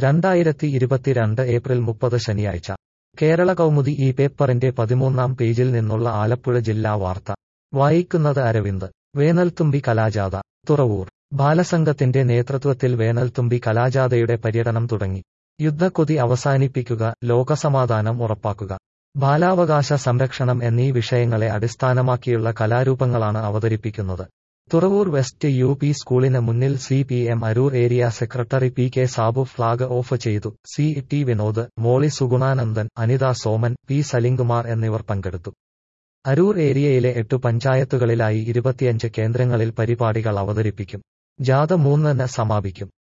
രണ്ടായിരത്തി ഇരുപത്തിരണ്ട് ഏപ്രിൽ മുപ്പത് ശനിയാഴ്ച കേരള കൗമുദി ഈ പേപ്പറിന്റെ പതിമൂന്നാം പേജിൽ നിന്നുള്ള ആലപ്പുഴ ജില്ലാ വാർത്ത വായിക്കുന്നത് അരവിന്ദ് വേനൽത്തുമ്പി കലാജാഥ തുറവൂർ ബാലസംഘത്തിന്റെ നേതൃത്വത്തിൽ വേനൽത്തുമ്പി കലാജാഥയുടെ പര്യടനം തുടങ്ങി യുദ്ധക്കൊതി അവസാനിപ്പിക്കുക ലോകസമാധാനം ഉറപ്പാക്കുക ബാലാവകാശ സംരക്ഷണം എന്നീ വിഷയങ്ങളെ അടിസ്ഥാനമാക്കിയുള്ള കലാരൂപങ്ങളാണ് അവതരിപ്പിക്കുന്നത് തുറവൂർ വെസ്റ്റ് യു പി സ്കൂളിന് മുന്നിൽ C P M Aroor area secretary P K Sabu flag off ചെയ്തു C T Vinod Molly Sugunanandan Anitha Soman P Salimkumar എന്നിവർ പങ്കെടുത്തു അരൂർ ഏരിയയിലെ എട്ടു പഞ്ചായത്തുകളിലായി ഇരുപത്തിയഞ്ച് കേന്ദ്രങ്ങളിൽ പരിപാടികൾ അവതരിപ്പിക്കും ജാഥ മൂന്നിന് സമാപിക്കും